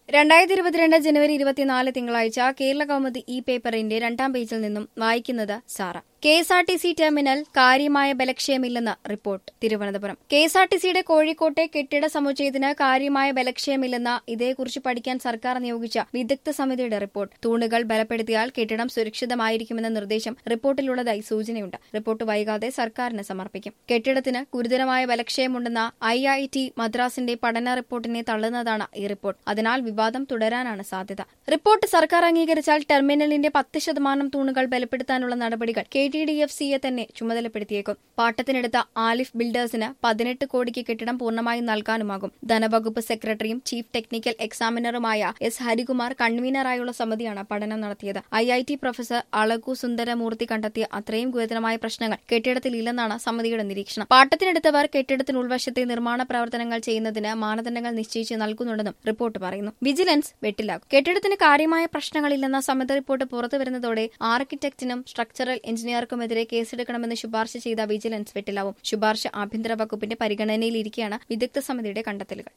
രണ്ടായിരത്തി ഇരുപത്തിരണ്ട് ജനുവരി ഇരുപത്തിനാല് തിങ്കളാഴ്ച കേരള കൗമുദി ഈ പേപ്പറിന്റെ രണ്ടാം പേജിൽ നിന്നും വായിക്കുന്നത് Sara K S R T C terminal കാര്യമായ ബലക്ഷയമില്ലെന്ന് report Thiruvananthapuram K S R T സിയുടെ കോഴിക്കോട്ടെ കെട്ടിട സമുച്ചയത്തിന് കാര്യമായ ബലക്ഷയമില്ലെന്ന ഇതേക്കുറിച്ച് പഠിക്കാൻ സർക്കാർ നിയോഗിച്ച വിദഗ്ധ സമിതിയുടെ റിപ്പോർട്ട് തൂണുകൾ ബലപ്പെടുത്തിയാൽ കെട്ടിടം സുരക്ഷിതമായിരിക്കുമെന്ന നിർദ്ദേശം റിപ്പോർട്ടിലുള്ളതായി സൂചനയുണ്ട് റിപ്പോർട്ട് വൈകാതെ സർക്കാരിന് സമർപ്പിക്കും കെട്ടിടത്തിന് ഗുരുതരമായ ബലക്ഷയമുണ്ടെന്ന ഐ ഐ ടി മദ്രാസിന്റെ പഠന റിപ്പോർട്ടിനെ തള്ളുന്നതാണ് ഈ റിപ്പോർട്ട് അതിനാൽ വിവാദം തുടരാനാണ് സാധ്യത റിപ്പോർട്ട് സർക്കാർ അംഗീകരിച്ചാൽ ടെർമിനലിന്റെ പത്ത് ശതമാനം തൂണുകൾ ബലപ്പെടുത്താനുള്ള നടപടികൾ കെ ടി ഡി എഫ് സിയെ തന്നെ ചുമതലപ്പെടുത്തിയേക്കും പാട്ടത്തിനെടുത്ത ആലിഫ് ബിൽഡേഴ്സിന് പതിനെട്ട് കോടിക്ക് കെട്ടിടം പൂർണ്ണമായും നൽകാനുമാകും ധനവകുപ്പ് സെക്രട്ടറിയും ചീഫ് ടെക്നിക്കൽ എക്സാമിനറുമായ എസ് ഹരികുമാർ കൺവീനറായുള്ള സമിതിയാണ് പഠനം നടത്തിയത് I I T professor Alagu Sundaramoorthy കണ്ടെത്തിയ അത്രയും ഗുരുതരമായ പ്രശ്നങ്ങൾ കെട്ടിടത്തിലില്ലെന്നാണ് സമിതിയുടെ നിരീക്ഷണം പാട്ടത്തിനെടുത്തവർ കെട്ടിടത്തിന് ഉൾവശത്തെ നിർമ്മാണ പ്രവർത്തനങ്ങൾ ചെയ്യുന്നതിന് മാനദണ്ഡങ്ങൾ നിശ്ചയിച്ച് നൽകുന്നുണ്ടെന്നും റിപ്പോർട്ട് പറയുന്നു വിജിലൻസ് വെട്ടിലാകും കെട്ടിടത്തിന് കാര്യമായ പ്രശ്നങ്ങളില്ലെന്ന സമിതി റിപ്പോർട്ട് പുറത്തുവരുന്നതോടെ ആർക്കിടെക്റ്റിനും സ്ട്രക്ചറൽ എഞ്ചിനീയർക്കുമെതിരെ കേസെടുക്കണമെന്ന് ശുപാർശ ചെയ്ത വിജിലൻസ് വെട്ടിലാവും ശുപാർശ ആഭ്യന്തര വകുപ്പിന്റെ പരിഗണനയിലിരിക്കെയാണ് വിദഗ്ധ സമിതിയുടെ കണ്ടെത്തലുകൾ